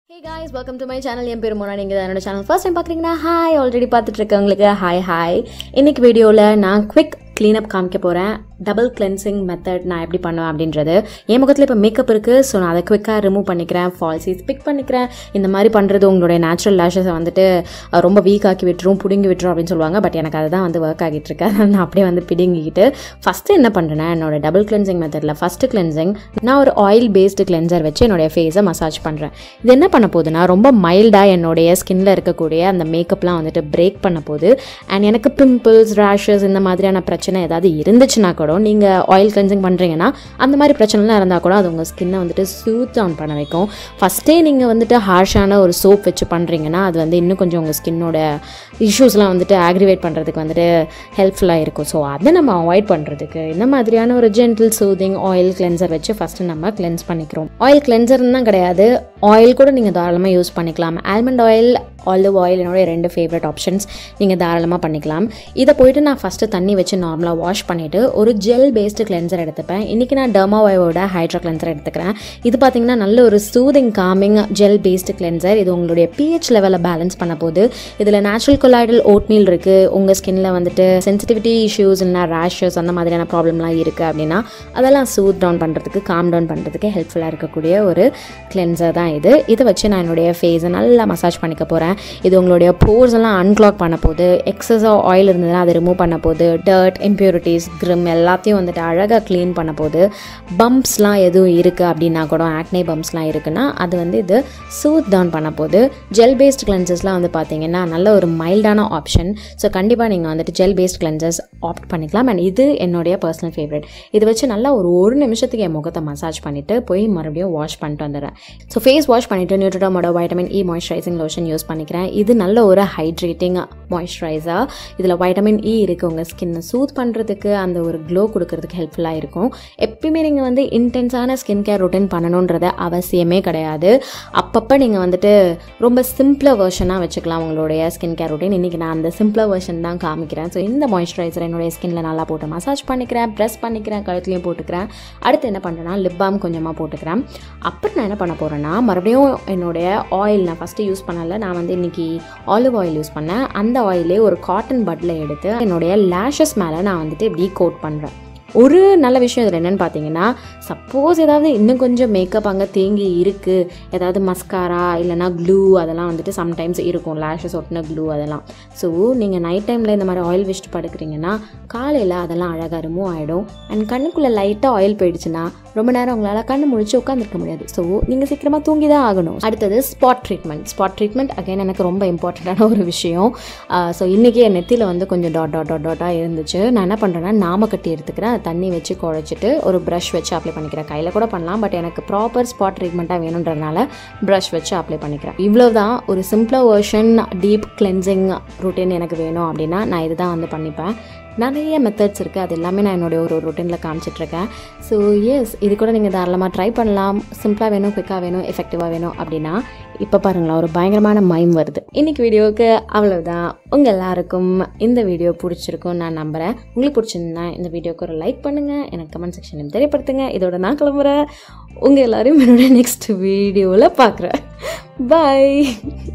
hey guys welcome to my channel என் பேர் மோனா நீங்கள் என்னோட சேனல் ஃபர்ஸ்ட் டைம் பார்க்குறீங்கன்னா ஹாய் ஆல்ரெடி பார்த்துட்டு இருக்கவங்களுக்கு ஹாய் ஹாய் இன்னைக்கு வீடியோவில் நான் குவிக் க்ளீனப் காமிக்க போகிறேன் டபுள் கிளென்சிங் மெத்தட் நான் எப்படி பண்ணுவேன் அப்படின்றது என் முகத்தில் இப்போ மேக்கப் இருக்குது ஸோ நான் அதை குவிக்காக ரிமூவ் பண்ணிக்கிறேன் ஃபால்ஸிஸ் பிக் பண்ணிக்கிறேன் இந்த மாதிரி பண்ணுறது உங்களுடைய நேச்சுரல் லேஷஸை வந்துட்டு அஹ், ரொம்ப வீக் ஆக்கி விட்டுரும் பிடுங்கி விட்டுரும் அப்படின்னு சொல்லுவாங்க பட் எனக்கு அதுதான் வந்து ஒர்க் ஆகிட்டு இருக்கு அதனால நான் அப்படியே வந்து பிடுங்கிக்கிட்டு ஃபஸ்ட்டு என்ன பண்ணுறேன்னா என்னோட டபுள் கிளென்சிங் மெத்தடில் ஃபஸ்ட்டு கிளென்சிங் நான் ஒரு ஆயில் பேஸ்டு கிளென்சர் வச்சு என்னுடைய ஃபேஸை மசாஜ் பண்ணுறேன் இது என்ன பண்ண போகுதுன்னா ரொம்ப மைல்டாக என்னுடைய ஸ்கின்ல இருக்கக்கூடிய அந்த மேக்கப்லாம் வந்துட்டு பிரேக் பண்ண போகுது அண்ட் எனக்கு பிம்பிள்ஸ் ரேஷஸ் இந்த மாதிரியான பிரச்சனை ஏதாவது இருந்துச்சுன்னா கூட நீங்கள் ஆயில் கிளென்சிங் பண்ணுறீங்கன்னா அந்த மாதிரி பிரச்சனைலாம் இருந்தால் கூட அது உங்கள் ஸ்கின்னை வந்துட்டு சூத் டவுன் பண்ண வைக்கும் ஃபஸ்ட்டே நீங்கள் வந்துட்டு ஹார்ஷான ஒரு சோப் வச்சு பண்ணுறீங்கன்னா அது வந்து இன்னும் கொஞ்சம் உங்கள் ஸ்கின்னோட இஷ்யூஸ்லாம் வந்துட்டு ஆக்ரிவேட் பண்ணுறதுக்கு வந்துட்டு ஹெல்ப்ஃபுல்லாக இருக்கும் ஸோ அதை நம்ம அவாய்ட் பண்ணுறதுக்கு இந்த மாதிரியான ஒரு ஜென்டில் சூதிங் ஆயில் கிளென்சர் வச்சு ஃபஸ்ட்டு நம்ம கிளென்ஸ் பண்ணிக்கிறோம் ஆயில் கிளென்சர்னு தான் கிடையாது ஆயில் கூட நீங்கள் தாராளமாக யூஸ் பண்ணிக்கலாம் ஆல்மண்ட் ஆயில் ஆலிவ் ஆயில் என்னோட ரெண்டு ஃபேவரட் ஆப்ஷன்ஸ் நீங்கள் தாராளமாக பண்ணிக்கலாம் இதை போயிட்டு நான் ஃபஸ்ட்டு தண்ணி வச்சு நார்மலாக வாஷ் பண்ணிவிட்டு ஒரு ஜெல் பேஸ்டு கிளென்சர் எடுத்துப்பேன் இன்றைக்கி நான் டர்மாவாயோட ஹைட்ரா கிளென்சர் எடுத்துக்கிறேன் இது பார்த்தீங்கன்னா நல்ல ஒரு soothing calming gel based cleanser இது உங்களுடைய பிஹெச் லெவலில் பேலன்ஸ் பண்ண போது இதில் நேச்சுரல் கொலாய்டல் ஓட்மீல் இருக்குது உங்கள் ஸ்கின்ல வந்துட்டு சென்சிட்டிவிட்டி இஷ்யூஸ் இல்லைனா ரேஷஸ் அந்த மாதிரியான ப்ராப்ளம்லாம் இருக்குது அப்படின்னா அதெல்லாம் சூத் டவுன் பண்ணுறதுக்கு காம் டவுன் பண்ணுறதுக்கு ஹெல்ப்ஃபுல்லாக இருக்கக்கூடிய ஒரு கிளென்சர் தான் இது இதை வச்சு நான் என்னுடைய ஃபேஸை நல்லா மசாஜ் பண்ணிக்க போகிறேன் இது உங்களுடைய போர்ஸ் எல்லாம் அன்க்ளாக் பண்ண போகுது எக்ஸஸாக ஆயில் இருந்ததுன்னா அதை ரிமூவ் பண்ண போகுது டர்ட் இம்ப்யூரிட்டிஸ் கிரிம் எல்லாத்தையும் வந்துட்டு அழகாக க்ளீன் பண்ண போகுது பம்ப்ஸ்லாம் எதுவும் இருக்குது அப்படின்னா கூட ஆக்னே பம்ப்ஸ்லாம் இருக்குன்னா அது வந்து இது சூத் டவுன் பண்ண போகுது ஜெல் பேஸ்ட் கிளென்சஸ்லாம் வந்து பார்த்தீங்கன்னா நல்ல ஒரு மைல்டான ஆப்ஷன் ஸோ கண்டிப்பாக நீங்கள் வந்துட்டு ஜெல் பேஸ்ட் கிளென்சஸ் ஆப்ட் பண்ணிக்கலாம் அண்ட் இது என்னுடைய பர்சனல் ஃபேவரட் இது வச்சு நல்லா ஒரு ஒரு நிமிஷத்துக்கு என் முகத்தை மசாஜ் பண்ணிவிட்டு போய் மறுபடியும் வாஷ் பண்ணிட்டு வந்துடுறேன் ஸோ ஃபேஸ் வாஷ் பண்ணிவிட்டு நியூட்ரடமோட vitamin E moisturising lotion use பண்ணிக்கிறேன் இது நல்ல ஒரு ஹைட்ரேட்டிங் மாய்ஸ்சரைசர் இதில் வைட்டமின் இ இருக்குது உங்கள் ஸ்கின்னை சூத் பண்ணுறதுக்கு அந்த ஒரு க்ளோ கொடுக்கறதுக்கு ஹெல்ப்ஃபுல்லாக இருக்கும் எப்பயுமே நீங்கள் வந்து இன்டென்ஸான ஸ்கின் கேர் ரொட்டீன் பண்ணணுன்றத அவசியமே கிடையாது அப்பப்போ நீங்கள் வந்துட்டு ரொம்ப சிம்பிளாக வெர்ஷனாக வச்சுக்கலாம் உங்களுடைய ஸ்கின் கேர் ரொட்டீன் இன்றைக்கி நான் அந்த சிம்பிளாக வெர்ஷன் தான் காமிக்கிறேன் ஸோ இந்த மாய்ஸ்சரைசர் என்னுடைய ஸ்கின்ல நல்லா போட்டு மசாஜ் பண்ணிக்கிறேன் ப்ரெஸ் பண்ணிக்கிறேன் கழுத்துலையும் போட்டுக்கிறேன் அடுத்து என்ன பண்ணுறேன்னா லிப் பாம் கொஞ்சமாக போட்டுக்கிறேன் அப்புறம் நான் என்ன பண்ண போகிறேன்னா மறுபடியும் என்னுடைய ஆயில் நான் ஃபஸ்ட்டு யூஸ் பண்ணல நான் வந்து இன்றைக்கி ஆலிவ் ஆயில் யூஸ் பண்ணேன் அந்த ஆயிலே ஒரு காட்டன் பட்டில் எடுத்து என்னுடைய லேஷஸ் மேலே நான் வந்துட்டு இப்படி கோட் பண்ணுறேன் ஒரு நல்ல விஷயம் இதில் என்னென்னு பார்த்தீங்கன்னா சப்போஸ் ஏதாவது இன்னும் கொஞ்சம் மேக்கப் அங்கே தேங்கி இருக்குது ஏதாவது மஸ்காரா இல்லைனா க்ளூ அதெல்லாம் வந்துட்டு சம்டைம்ஸ் இருக்கும் லேஷஸ் ஒட்டின க்ளூ அதெல்லாம் ஸோ நீங்கள் நைட் டைமில் இந்த மாதிரி ஆயில் வச்சுட்டு படுக்கிறீங்கன்னா காலையில் அதெல்லாம் அழகாக ரிமூவ் ஆகிடும் அண்ட் கண்ணுக்குள்ளே லைட்டாக ஆயில் போயிடுச்சுன்னா ரொம்ப நேரம் உங்களால் கண்ணு முழிச்சு உட்காந்துருக்க முடியாது ஸோ நீங்கள் சீக்கிரமாக தூங்கி தான் ஆகணும் அடுத்தது spot treatment spot treatment again எனக்கு ரொம்ப இம்பார்ட்டண்ட்டான ஒரு விஷயம் ஸோ இன்றைக்கி என் நெத்தியில் வந்து கொஞ்சம் டாட் டாட் டாட் டாட்டாக இருந்துச்சு நான் என்ன பண்ணுறேன்னா நாமக்கட்டி எடுத்துக்கிறேன் அதை தண்ணி வச்சு குழைச்சிட்டு ஒரு ப்ரஷ் வச்சு அப்ளை பண்ணிக்கிறேன் கையில் கூட பண்ணலாம் பட் எனக்கு ப்ராப்பர் ஸ்பாட் ட்ரீட்மெண்ட்டாக வேணுன்றதுனால ப்ரஷ் வச்சு அப்ளை பண்ணிக்கிறேன் இவ்வளோ தான் ஒரு சிம்பிளாக வெர்ஷன் டீப் கிளென்சிங் ரொட்டீன் எனக்கு வேணும் அப்படின்னா நான் இதுதான் வந்து பண்ணிப்பேன் நிறைய மெத்தட்ஸ் இருக்குது அது எல்லாமே நான் என்னுடைய ஒரு ரொட்டீனில் காமிச்சிட்ருக்கேன் ஸோ எஸ் இது கூட நீங்கள் தாராளமாக ட்ரை பண்ணலாம் சிம்பிளாக வேணும் குயிக்காக வேணும் எஃபெக்டிவாக வேணும் அப்படின்னா இப்போ பாருங்களேன் ஒரு பயங்கரமான மைம் வருது இன்னைக்கு வீடியோவுக்கு அவ்வளவுதான் உங்கள் எல்லாருக்கும் இந்த வீடியோ பிடிச்சிருக்கும் நான் நம்புகிறேன் உங்களுக்கு பிடிச்சிருந்தா இந்த வீடியோக்கு ஒரு லைக் பண்ணுங்கள் எனக்கு கமெண்ட் செக்ஷனில் தெரியப்படுத்துங்க இதோட நான் கிளம்புறேன் உங்கள் எல்லாரையும் என்னோட நெக்ஸ்ட் வீடியோவில் பார்க்குறேன் பாய்